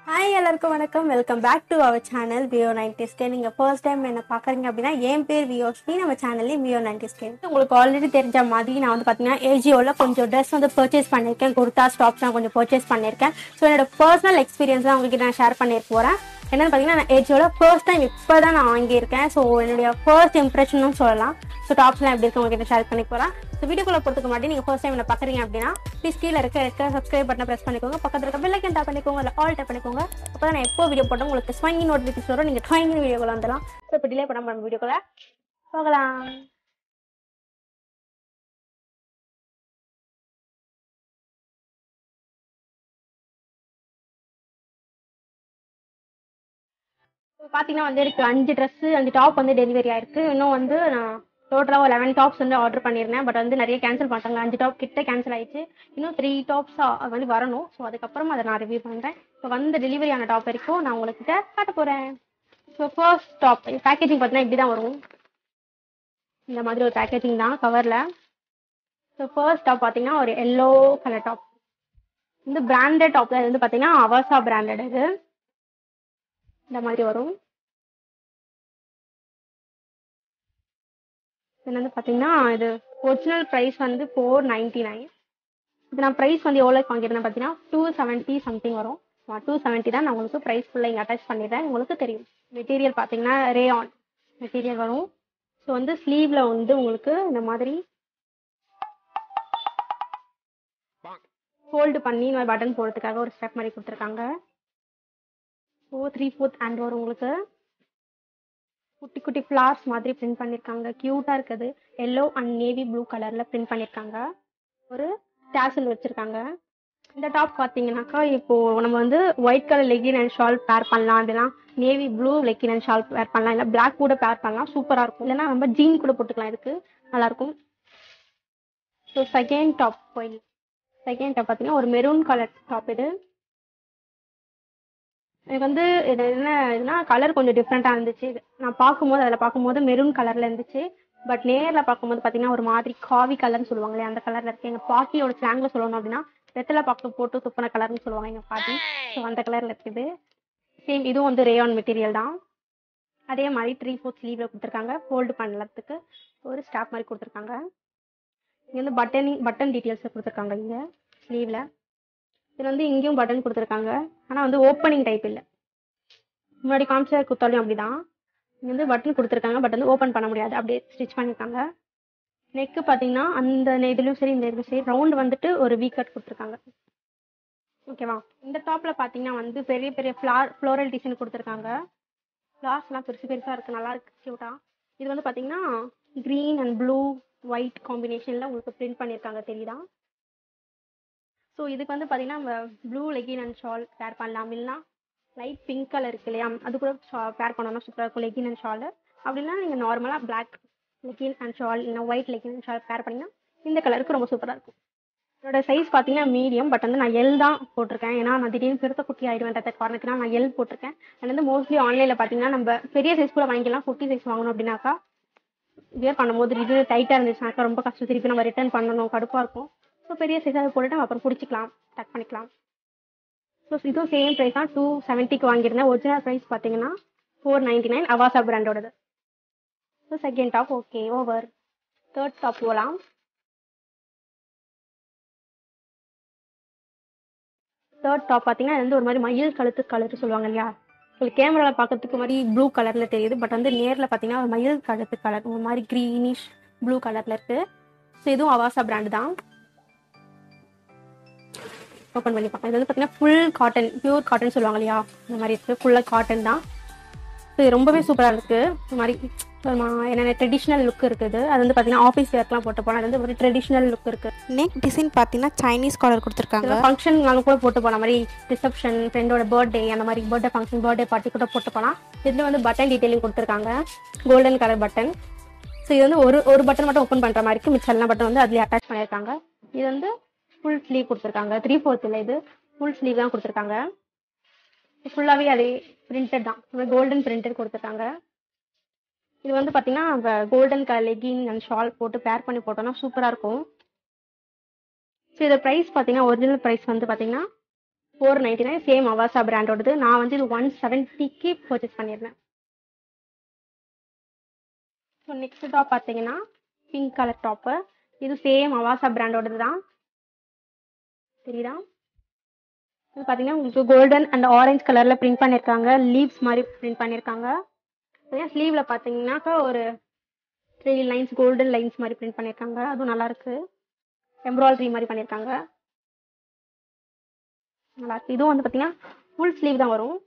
hi எல்லாருக்கும் வணக்கம் welcome back to our channel வியோ நைன்டிஸ்கே நீங்கள் ஃபர்ஸ்ட் டைம் என்ன பார்க்குறீங்க அப்படின்னா என் பேர் வியோஸ்ரீ நம்ம சேனல்லையும் வியோ நைன்டிஸ்கே உங்களுக்கு ஆல்ரெடி தெரிஞ்ச மாதிரி நான் வந்து பார்த்தீங்கன்னா ஏஜியோவில் கொஞ்சம் ட்ரெஸ் வந்து பர்ச்சேஸ் பண்ணியிருக்கேன் குர்தா ஸ்டாப்ஸ் நான் கொஞ்சம் பர்ச்சேஸ் பண்ணியிருக்கேன் ஸோ என்னோட பர்சனல் எக்ஸ்பீரியன்ஸ் தான் உங்களுக்கு நான் ஷேர் பண்ணியிருக்க போகிறேன் என்னன்னு பார்த்தீங்கன்னா நான் ஏஜியோவில் ஃபர்ஸ்ட் டைம் இப்போ தான் நான் வாங்கியிருக்கேன் ஸோ என்னுடைய ஃபர்ஸ்ட் இம்ப்ரெஷனும் சொல்லலாம் ஸோ டாப்ஸ்லாம் எப்படி இருக்கு உங்ககிட்ட ஷேர் பண்ணி போகிறேன் ஸோ வீடியோக்குள்ள போகிறதுக்கு முன்னாடி நீங்கள் ஃபர்ஸ்ட் டைம் என்ன பார்க்குறீங்க அப்படின்னா ப்ளீஸ் கீழே இருக்க இருக்க சப்ஸ்கிரைப் பட்டனை ப்ரெஸ் பண்ணிக்கோங்க பக்கத்தில் இருக்க பெல்லைக்கன் டேப் பண்ணிக்கோங்க இல்லை ஆல் டேப் பண்ணிக்கோங்க அப்போ தான் நான் எப்போ வீடியோ போட்டோம் உங்களுக்கு ஸ்வங்கி நோட்டிஃபிகேஷன் வரும் நீங்கள் ட்ராயிங் வீடியோக்குள்ள வந்துடலாம் ஸோ இப்போ டிலே பண்ண நம்ம வீடியோக்குள்ள போகலாம் பார்த்தீங்கன்னா வந்து எனக்கு அஞ்சு ட்ரெஸ்ஸு அஞ்சு டாப் வந்து டெலிவரி ஆயிருக்கு இன்னும் வந்து நான் டோட்டலாக ஒரு லெவன் டாப்ஸ் வந்து ஆர்டர் பண்ணியிருந்தேன் பட் வந்து நிறைய கேன்சல் பண்ணிட்டாங்க அஞ்சு டாப் கிட்ட கேன்சல் ஆயிடுச்சு இன்னும் த்ரீ டாப்ஸ் வந்து வரணும் ஸோ அதுக்கப்புறம் அதை நான் ரிவ்யூ பண்ணுறேன் இப்போ வந்து டெலிவரி ஆன டாப் வரைக்கும் நான் உங்கள்கிட்ட காட்ட போகிறேன் ஸோ ஃபர்ஸ்ட் டாப் பேக்கேஜிங் பார்த்தீங்கன்னா இப்படி தான் வரும் இந்த மாதிரி ஒரு பேக்கேஜிங் தான் கவரில் ஸோ ஃபர்ஸ்ட் டாப் பார்த்தீங்கன்னா ஒரு எல்லோ கலர் டாப் இந்த பிராண்டட் டாப் தான் இது வந்து பார்த்தீங்கன்னா அவசா பிராண்டட் இது இந்த மாதிரி வரும் இது வந்து பார்த்தீங்கன்னா இது ஒரிஜினல் ப்ரைஸ் வந்து ஃபோர் நைன்டி நைன் இது நான் ப்ரைஸ் வந்து எவ்வளோக்கு வாங்கியிருந்தேன் பார்த்தீங்கன்னா டூ செவன்ட்டி சம்திங் வரும் டூ செவன்ட்டி தான் நான் உங்களுக்கு ப்ரைஸ் ஃபுல்லாக இங்கே அட்டாச் பண்ணிடுறேன் உங்களுக்கு தெரியும் மெட்டீரியல் பார்த்தீங்கன்னா ரேயான் மெட்டீரியல் வரும் ஸோ வந்து ஸ்லீவில் வந்து உங்களுக்கு இந்த மாதிரி ஃபோல்டு பண்ணி இந்த மாதிரி பட்டன் போடுறதுக்காக ஒரு ஸ்டெப் மாதிரி கொடுத்துருக்காங்க ஓ த்ரீ ஃபோர்த் ஹேண்ட் வரும் உங்களுக்கு குட்டி குட்டி ஃப்ளார்ஸ் மாதிரி பிரிண்ட் பண்ணியிருக்காங்க க்யூட்டாக இருக்குது எல்லோ அண்ட் நேவி ப்ளூ கலரில் பிரிண்ட் பண்ணியிருக்காங்க ஒரு டேசல் வச்சுருக்காங்க இந்த டாப் பார்த்தீங்கன்னாக்கா இப்போது நம்ம வந்து white colour legging and shawl pair பண்ணலாம் இதெல்லாம் navy blue legging and shawl pair பண்ணலாம் இல்லை பிளாக் கூட பேர் பண்ணலாம் சூப்பராக இருக்கும் இல்லைன்னா நம்ம ஜீன் கூட போட்டுக்கலாம் இதுக்கு நல்லாயிருக்கும் ஸோ செகண்ட் டாப் போய் செகண்ட் டாப் பார்த்தீங்கன்னா ஒரு மெரூன் கலர் டாப் இது எனக்கு வந்து இது என்ன இதுனா கலர் கொஞ்சம் டிஃப்ரெண்ட்டாக இருந்துச்சு இது நான் பார்க்கும்போது அதில் பார்க்கும்போது மெரூன் கலரில் இருந்துச்சு பட் நேரில் பார்க்கும்போது பார்த்தீங்கன்னா ஒரு மாதிரி காவி கலர்னு சொல்லுவாங்களே அந்த கலரில் இருக்கு எங்கள் பாட்டியோட ஸ்லாங்கில் சொல்லணும் அப்படின்னா வெத்தலை பாக்கு போட்டு துப்பின கலர்னு சொல்லுவாங்க எங்கள் பாட்டி ஸோ அந்த கலரில் இருக்குது சேம் இதுவும் வந்து ரேயான் மெட்டீரியல் தான் அதே மாதிரி த்ரீ ஃபோர்த் ஸ்லீவில் கொடுத்துருக்காங்க ஃபோல்டு பண்ணலத்துக்கு ஒரு ஸ்டாப் மாதிரி கொடுத்துருக்காங்க இங்கே வந்து பட்டனிங் பட்டன் டீட்டெயில்ஸை கொடுத்துருக்காங்க இங்கே ஸ்லீவில் இதில் வந்து இங்கேயும் பட்டன் கொடுத்துருக்காங்க ஆனால் வந்து ஓப்பனிங் டைப் இல்லை முன்னாடி காமிச்ச குத்தாலையும் அப்படிதான் இங்கே வந்து பட்டன் கொடுத்துருக்காங்க பட் வந்து ஓப்பன் பண்ண முடியாது அப்படியே ஸ்டிச் பண்ணியிருக்காங்க நெக்கு பார்த்தீங்கன்னா அந்த இதுலையும் சரி இந்த இதுலையும் சரி ரவுண்ட் வந்துட்டு ஒரு வீ கட் கொடுத்துருக்காங்க ஓகேவா இந்த டாப்பில் பார்த்தீங்கன்னா வந்து பெரிய பெரிய ஃப்ளார் ஃப்ளோரல் டிசைன் கொடுத்துருக்காங்க ஃப்ளார்ஸ்லாம் பெருசு பெருசாக இருக்குது நல்லா இருக்கு க்யூட்டாக இது வந்து பார்த்தீங்கன்னா க்ரீன் அண்ட் ப்ளூ ஒயிட் காம்பினேஷனில் உங்களுக்கு பிரிண்ட் பண்ணியிருக்காங்க தெரியுதா ஸோ இதுக்கு வந்து பார்த்தீங்கன்னா நம்ம blue legging and shawl pair பண்ணலாம் இல்லைனா லைட் பிங்க் கலர் இருக்கு இல்லையா அது கூட பேர் பண்ணோம்னா சூப்பராக இருக்கும் லெகின் அண்ட் ஷால் அப்படின்னா நீங்கள் நார்மலாக பிளாக் லெகின் அண்ட் ஷால் இல்லைனா white legging and shawl pair பண்ணிங்கன்னா இந்த கலருக்கு ரொம்ப சூப்பராக இருக்கும் என்னோட சைஸ் பார்த்தீங்கன்னா மீடியம் பட் வந்து நான் எல் தான் போட்டிருக்கேன் ஏன்னா நான் திடீர்னு பெருத்த குட்டி ஆயிடுவேன்ற காரணத்துக்கு நான் எல் போட்டிருக்கேன் அது வந்து மோஸ்ட்லி ஆன்லைனில் பார்த்தீங்கன்னா நம்ம பெரிய சைஸ் கூட வாங்கிக்கலாம் குட்டி சைஸ் வாங்கணும் அப்படின்னாக்கா வியர் பண்ணும்போது இது டைட்டாக இருந்துச்சுனாக்கா ரொம்ப கஷ்டம் திருப்பி நம்ம ரிட்டர்ன் பண்ணணும் கடுப்பாக இருக்கும் ஸோ பெரிய சைஸாக போட்டுட்டு நம்ம அப்புறம் பிடிச்சிக்கலாம் டக் பண்ணிக்கலாம் ஸோ இதுவும் சேம் ப்ரைஸ் தான் டூ செவன்ட்டிக்கு வாங்கியிருந்தேன் ஒரிஜினல் ப்ரைஸ் பார்த்தீங்கன்னா ஃபோர் நைன்டி நைன் அவாசா பிராண்டோடது so second top okay over third top போகலாம் தேர்ட் டாப் பார்த்தீங்கன்னா இது வந்து ஒரு மாதிரி மயில் கழுத்து கலர் சொல்லுவாங்க இல்லையா உங்களுக்கு கேமராவில் பார்க்கறதுக்கு மாதிரி ப்ளூ கலரில் தெரியுது பட் வந்து நேரில் பார்த்தீங்கன்னா ஒரு மயில் கழுத்து கலர் ஒரு மாதிரி க்ரீனிஷ் ப்ளூ கலரில் இருக்குது ஸோ இதுவும் அவாசா பிராண்டு தான் ஓப்பன் பண்ணி பார்க்கலாம் இது வந்து பார்த்தீங்கன்னா ஃபுல் காட்டன் பியூர் காட்டன் சொல்லுவாங்க இல்லையா இந்த மாதிரி இருக்குது ஃபுல்லாக காட்டன் தான் இது ரொம்பவே சூப்பராக இருக்குது இந்த மாதிரி என்னென்ன ட்ரெடிஷ்னல் லுக் இருக்குது அது வந்து பார்த்தீங்கன்னா ஆஃபீஸ் வேர்க்லாம் போட்டு போனால் அது வந்து ஒரு ட்ரெடிஷ்னல் லுக் இருக்குது நெக் டிசைன் பார்த்தீங்கன்னா சைனீஸ் காலர் கொடுத்துருக்காங்க ஃபங்க்ஷன் கூட போட்டு போன மாதிரி ரிசப்ஷன் ஃப்ரெண்டோட பர்த்டே அந்த மாதிரி பர்த்டே ஃபங்க்ஷன் பர்த்டே பார்ட்டி கூட போட்டு போகலாம் இதில் வந்து பட்டன் டீட்டெயிலிங் கொடுத்துருக்காங்க கோல்டன் கலர் பட்டன் ஸோ இது வந்து ஒரு ஒரு பட்டன் மட்டும் ஓப்பன் பண்ணுற மாதிரி மிச்சம் எல்லா பட்டன் வந்து அதுலேயே அட்டாச் பண்ணியிருக்காங்க இது வந்து ஃபுல் ஸ்லீவ் கொடுத்துருக்காங்க த்ரீ ஃபோர்த் இல்லை இது ஃபுல் ஸ்லீவ் தான் கொடுத்துருக்காங்க ஃபுல்லாகவே அதே பிரிண்டட் தான் கோல்டன் பிரிண்டட் கொடுத்துருக்காங்க இது வந்து பார்த்தீங்கன்னா நம்ம golden colour legging and shawl போட்டு பேர் பண்ணி போட்டோம்னா சூப்பராக இருக்கும் ஸோ இதோட ப்ரைஸ் பார்த்தீங்கன்னா ஒரிஜினல் ப்ரைஸ் வந்து பார்த்தீங்கன்னா four ninety nine same Avaasa பிராண்டோடது நான் வந்து இது ஒன் செவன்ட்டிக்கு பர்ச்சேஸ் பண்ணியிருந்தேன் ஸோ நெக்ஸ்ட் டாப் பார்த்தீங்கன்னா பிங்க் கலர் டாப்பு இது சேம் அவாசா பிராண்டோடது தான் தெரியுதா இது பார்த்தீங்கன்னா உங்களுக்கு கோல்டன் அண்ட் ஆரஞ்சு கலரில் பிரிண்ட் பண்ணியிருக்காங்க லீவ்ஸ் மாதிரி பிரிண்ட் பண்ணியிருக்காங்க ஸ்லீவில் பார்த்தீங்கன்னாக்கா ஒரு த்ரீ லைன்ஸ் கோல்டன் லைன்ஸ் மாதிரி பிரிண்ட் பண்ணியிருக்காங்க அதுவும் நல்லா இருக்கு எம்ப்ராய்டரி மாதிரி பண்ணியிருக்காங்க நல்லா இருக்கு இதுவும் வந்து பார்த்தீங்கன்னா ஃபுல் ஸ்லீவ் தான் வரும்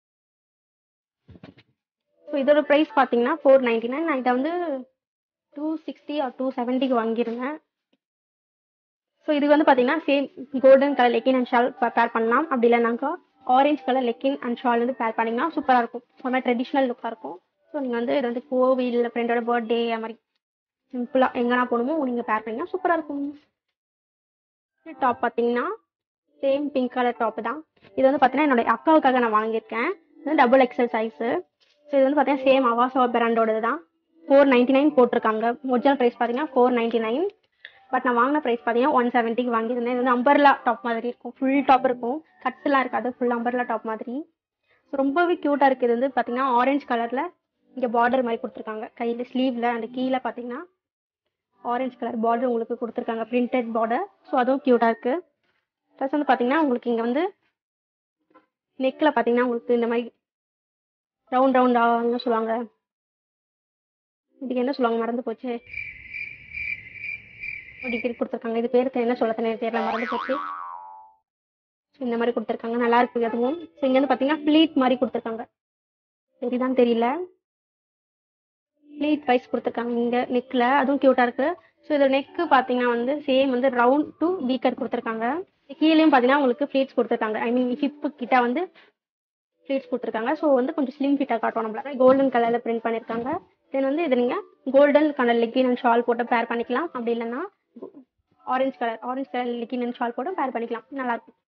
ஸோ இதோட ப்ரைஸ் பார்த்தீங்கன்னா ஃபோர் நைன்டி நைன் நான் இதை வந்து டூ சிக்ஸ்டி ஆர் டூ செவன்ட்டிக்கு வாங்கியிருந்தேன் ஸோ இது வந்து பார்த்தீங்கன்னா same golden colour legging and shawl pair பண்ணலாம் அப்படி இல்லைனாக்கா orange colour legging and shawl வந்து பேர் பண்ணிங்கன்னா சூப்பராக இருக்கும் ஒரு மாதிரி ட்ரெடிஷ்னல் லுக்காக இருக்கும் ஸோ நீங்கள் வந்து இது வந்து கோவில் ஃப்ரெண்டோட பர்த்டே அது மாதிரி சிம்பிளாக எங்கன்னா போகணுமோ நீங்கள் பேர் பண்ணிங்கன்னா சூப்பராக இருக்கும் டாப் பார்த்தீங்கன்னா சேம் பிங்க் கலர் டாப் தான் இது வந்து பார்த்தீங்கன்னா என்னோட அக்காவுக்காக நான் வாங்கியிருக்கேன் இது வந்து டபுள் எக்ஸல் சைஸு ஸோ இது வந்து பார்த்தீங்கன்னா சேம் அவாசா பிராண்டோடது தான் ஃபோர் நைன்டி நைன் போட்டிருக்காங்க ஒரிஜினல் ப்ரைஸ் பார்த்தீங்கன்னா ஃபோர் நைன்டி நைன் பட் நான் வாங்கின ப்ரைஸ் பார்த்தீங்கன்னா ஒன் செவன்ட்டிக்கு வாங்கியிருந்தேன் இது வந்து அம்பர்லா டாப் மாதிரி இருக்கும் ஃபுல் டாப் இருக்கும் கட்டுலாம் இருக்காது ஃபுல் அம்பர்லா டாப் மாதிரி ஸோ ரொம்பவே க்யூட்டாக இருக்குது இது வந்து பார்த்தீங்கன்னா ஆரஞ்சு கலரில் இங்கே பார்டர் மாதிரி கொடுத்துருக்காங்க கையில் ஸ்லீவில் அந்த கீழே பார்த்தீங்கன்னா ஆரஞ்சு கலர் பார்டர் உங்களுக்கு கொடுத்துருக்காங்க பிரிண்டட் பார்டர் ஸோ அதுவும் க்யூட்டாக இருக்குது ப்ளஸ் வந்து பார்த்தீங்கன்னா உங்களுக்கு இங்கே வந்து நெக்கில் பார்த்தீங்கன்னா உங்களுக்கு இந்த மாதிரி ரவுண்ட் ரவுண்டாக என்ன சொல்லுவாங்க இதுக்கு என்ன சொல்லுவாங்க மறந்து போச்சு டிகிரி கொடுத்துருக்காங்க இது பேருக்கு என்ன சொல்ல தெரியல மறந்து போச்சு ஸோ இந்த மாதிரி கொடுத்துருக்காங்க நல்லா இருக்கு அதுவும் ஸோ இங்கே வந்து பார்த்தீங்கன்னா ஃப்ளீட் மாதிரி கொடுத்துருக்காங்க சரிதான் தெரியல ஃப்ளீட் வைஸ் கொடுத்துருக்காங்க இங்கே நெக்கில் அதுவும் க்யூட்டாக இருக்கு ஸோ இதோட நெக்கு பார்த்தீங்கன்னா வந்து சேம் வந்து ரவுண்ட் டு வீக்கர் கொடுத்துருக்காங்க கீழேயும் பார்த்தீங்கன்னா உங்களுக்கு ஃப்ளீட்ஸ் கொடுத்துருக்காங்க ஐ மீன் ஹிப்பு கிட்ட வந்து ஃப்ளீட்ஸ் கொடுத்துருக்காங்க ஸோ வந்து கொஞ்சம் ஸ்லிம் ஃபிட்டாக காட்டும் நம்மள கோல்டன் கலரில் பிரிண்ட் பண்ணியிருக்காங்க தென் வந்து இது நீங்கள் golden colour legging and shawl போட்டு பேர் பண்ணிக்கலாம் அப்படி இல்லைன்னா orange colour orange colour legging and shawl போட்டு பேர் பண்ணிக்கலாம் நல்லாயிருக்கும்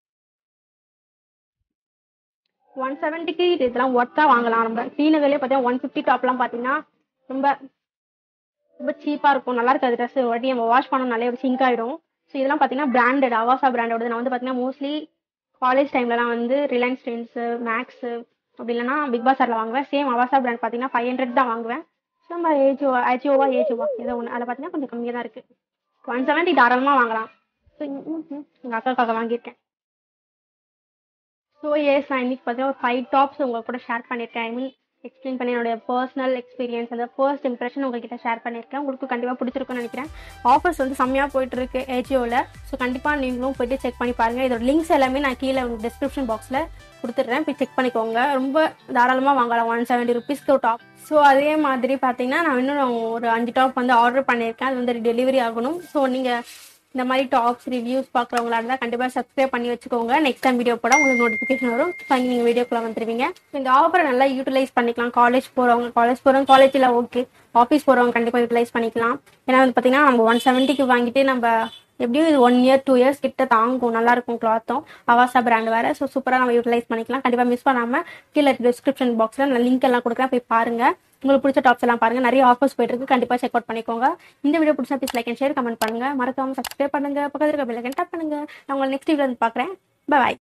ஒன் செவன்ட்டிக்கு இதெல்லாம் ஒர்த்தாக வாங்கலாம் நம்ம ஸ்ரீநகர்லேயே பார்த்தீங்கன்னா ஒன் ஃபிஃப்டி டாப்லாம் பார்த்தீங்கன்னா ரொம்ப ரொம்ப சீப்பாக இருக்கும் நல்லா இருக்காது ட்ரெஸ் ஒரு வாட்டி நம்ம வாஷ் பண்ணோம்னாலே ஒரு சிங்க் ஆகிடும் ஸோ இதெல்லாம் பார்த்தீங்கன்னா பிராண்டட் அவாசா பிராண்டோட நான் வந்து பார்த்தீங்கன்னா மோஸ்ட்லி காலேஜ் டைம்லலாம் வந்து ரிலையன்ஸ் ட்ரெண்ட்ஸு மேக்ஸு அப்படி இல்லைன்னா பிக் பாஸாரில் வாங்குவேன் சேம் அவாசா பிராண்ட் பார்த்தீங்கன்னா ஃபைவ் ஹண்ட்ரட் தான் வாங்குவேன் ஸோ நம்ம ஏஜோ ஏஜியோவா ஏஜோவா ஏதோ ஒன்று அதில் பார்த்தீங்கன்னா கொஞ்சம் கம்மியாக தான் இருக்குது ஒன் செவன்ட்டி தாராளமாக வாங்கலாம் ஸோ எங்கள் அக்காக்காக வாங்கியிருக்கேன் ஸோ எஸ் நான் இன்னைக்கு பார்த்தீங்கன்னா ஒரு ஃபைவ் டாப்ஸ் உங்க கூட ஷேர் பண்ணியிருக்கேன் ஐ மீன் எக்ஸ்பிளைன் பண்ணி என்னுடைய பர்சனல் எக்ஸ்பீரியன்ஸ் அந்த ஃபர்ஸ்ட் இம்ப்ரெஷன் உங்ககிட்ட ஷேர் பண்ணியிருக்கேன் உங்களுக்கு கண்டிப்பாக பிடிச்சிருக்கும்னு நினைக்கிறேன் ஆஃபர்ஸ் வந்து செம்மையாக போயிட்டு இருக்கு ஏஜியோவில் ஸோ கண்டிப்பாக நீங்களும் போயிட்டு செக் பண்ணி பாருங்கள் இதோட லிங்க்ஸ் எல்லாமே நான் கீழே டிஸ்கிரிப்ஷன் பாக்ஸில் கொடுத்துட்றேன் போய் செக் பண்ணிக்கோங்க ரொம்ப தாராளமாக வாங்கலாம் ஒன் செவன்ட்டி ருபீஸ்க்கு ஒரு டாப் ஸோ அதே மாதிரி பார்த்தீங்கன்னா நான் இன்னும் ஒரு அஞ்சு டாப் வந்து ஆர்டர் பண்ணியிருக்கேன் அது வந்து டெலிவரி ஆகணும் ஸோ நீங்கள் இந்த மாதிரி டாப்ஸ் ரிவ்யூஸ் பார்க்குறவங்களா இருந்தால் கண்டிப்பாக சப்ஸ்கிரைப் பண்ணி வச்சுக்கோங்க நெக்ஸ்ட் டைம் வீடியோ போட உங்களுக்கு நோட்டிஃபிகேஷன் வரும் ஸோ நீங்கள் வீடியோக்குள்ள வந்துருவீங்க இந்த ஆஃபரை நல்லா யூட்டிலைஸ் பண்ணிக்கலாம் காலேஜ் போகிறவங்க காலேஜ் போகிறவங்க காலேஜில் ஓகே ஆஃபீஸ் போகிறவங்க கண்டிப்பாக யூட்டிலைஸ் பண்ணிக்கலாம் ஏன்னா வந்து பார்த்தீங்கன்னா நம்ம ஒன் செவன்ட்டிக்கு வாங்கிட்டு நம்ம எப்படியும் இது ஒன் இயர் டூ இயர்ஸ் கிட்ட தாங்கும் நல்லா இருக்கும் கிளாத்தும் அவாசா பிராண்ட் வேற ஸோ சூப்பராக நம்ம யூட்டிலைஸ் பண்ணிக்கலாம் கண்டிப்பாக மிஸ் பண்ணாமல் கீழே டிஸ்கிரிப்ஷன் பாக்ஸில் நான் லிங்க் எல்லாம் கொடுக்குறேன் போய் பாருங்க உங்களுக்கு பிடிச்ச டாப்ஸ் எல்லாம் பாருங்க நிறைய ஆஃபர்ஸ் போயிட்டு இருக்கு கண்டிப்பாக செக் அவுட் பண்ணிக்கோங்க இந்த வீடியோ பிடிச்சா please like and share comment பண்ணுங்க மறக்காம சப்ஸ்கிரைப் பண்ணுங்க பக்கத்தில் இருக்க பெல் ஐக்கன் டப் பண்ணுங்க நான் உங்களை நெக்ஸ்ட் வீடியோ வந்து பார்க்குறேன் பாய்